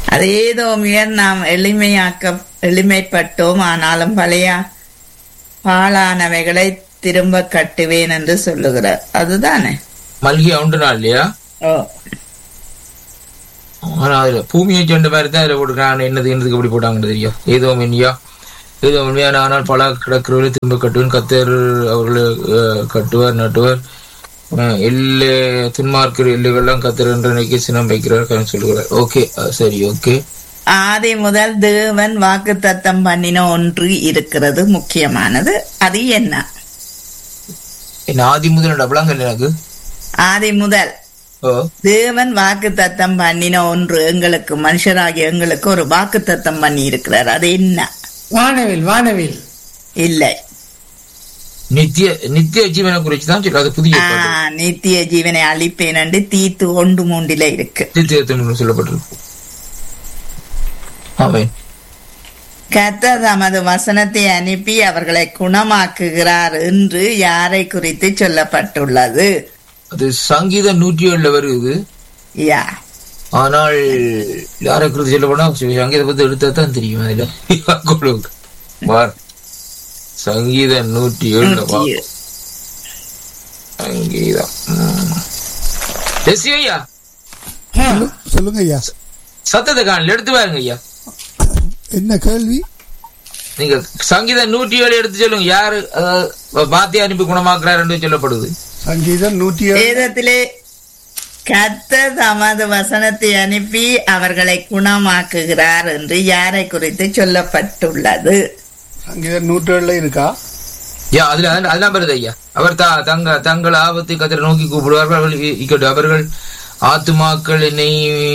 அது ஏதோ முயர் நாம் எளிமையாக்க எளிமைப்பட்டோம் ஆனாலும் பழைய பாழானவைகளை திரும்ப கட்டுவேன் என்று சொல்லுகிறார் அதுதானே மல்கி உண்டு நாள் இல்லையா ஓ ஆனா அதுல பூமியை சேர்ந்த மாதிரி தான் அதுல போட்டுருக்காங்க என்னது என்னதுக்கு எப்படி போட்டாங்கன்னு தெரியும் ஏதோ மென்னியா ஏதோ உண்மையான ஆனால் பல கிடக்கிறவர்களை திரும்ப கட்டுவேன் கத்தர் அவர்களை அஹ், கட்டுவார் நட்டுவார் அஹ், எல்லை துன்மார்க்கிற எல்லைகள்லாம் கத்தர் என்ற நினைக்க சினம் வைக்கிறார் சொல்லுகிறார் ஓகே சரி ஓகே ஆதி முதல் தேவன் வாக்கு தத்தம் பண்ணின ஒன்று இருக்கிறது முக்கியமானது அது என்ன என்ன ஆதி முதல் டபுளாங்கல்ல எனக்கு ஆதி முதல் ஓ தேவன் வாக்கு தத்தம் பண்ணின ஒன்று எங்களுக்கு மனுஷராகிய எங்களுக்கு ஒரு வாக்கு தத்தம் பண்ணி இருக்கிறார் அது என்ன வானவில் வானவில் இல்லை நித்திய நித்திய ஜீவனை குறிச்சு தான் சொல்லு அது புதிய ஆ, ஏற்பாடு. நித்திய ஜீவனை அழிப்பேன் என்று தீத்து ஒன்று மூண்டில இருக்கு நித்திய தமிழ் சொல்லப்பட்டிருக்கு ஆமென் கர்த்தர் தமது வசனத்தை அனுப்பி அவர்களை குணமாக்குகிறார் என்று யாரை குறித்து சொல்லப்பட்டுள்ளது அது சங்கீதம் நூற்றி ஏழுல வருது யா ஆனால் யாரை குறித்து சொல்ல போனா சங்கீத பத்தி எடுத்தா தான் தெரியும் அதுல கொடுங்க. பார். சங்கீதம் நூற்றி ஏழுல வா. நூற்றி ஏழு. சங்கீதம் ம். எஸ்சி ஐயா சொல்லு- சொல்லுங்க ஐயா சத்தத்தை காணல எடுத்து பாருங்க ஐயா என்ன கேள்வி நீங்க சங்கீதம் நூற்றி ஏழு எடுத்து சொல்லுங்க யாரு அதாவது, பாத்தியா அனுப்பி குணமாக்குறாரு என்று சொல்லப்படுது சங்கீதம் நூற்றி ஏழு வேதத்திலே கர்த்தர் தமது வசனத்தை அனுப்பி அவர்களை குணமாக்குகிறார் என்று யாரை குறித்து சொல்லப்பட்டுள்ளது சங்கீதம் நூற்றி ஏழுல இருக்கா யா அதுல அதுல- அதெல்லாம் வருது ஐயா அவர் தா தங்க தங்கள் ஆபத்தை கத்திர நோக்கி கூப்பிடுவார்கள் அவர்கள் இ- இக்கட்டு அவர்கள் ஆத்துமாக்கள் என்னை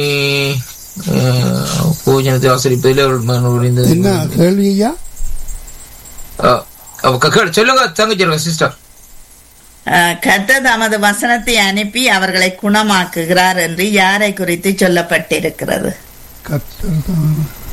அஹ், போஜனத்தை ஆசிரிப்பதில் அவர்கள் மன உடைந்தது. என்ன கேள்வி ஐயா அஹ், அவ க- கேளு. சொல்லுங்க தங்கச்சி சிஸ்டர் அஹ், கர்த்தர் தமது வசனத்தை அனுப்பி அவர்களை குணமாக்குகிறார் என்று யாரை குறித்து சொல்லப்பட்டிருக்கிறது கர்த்தர் தான்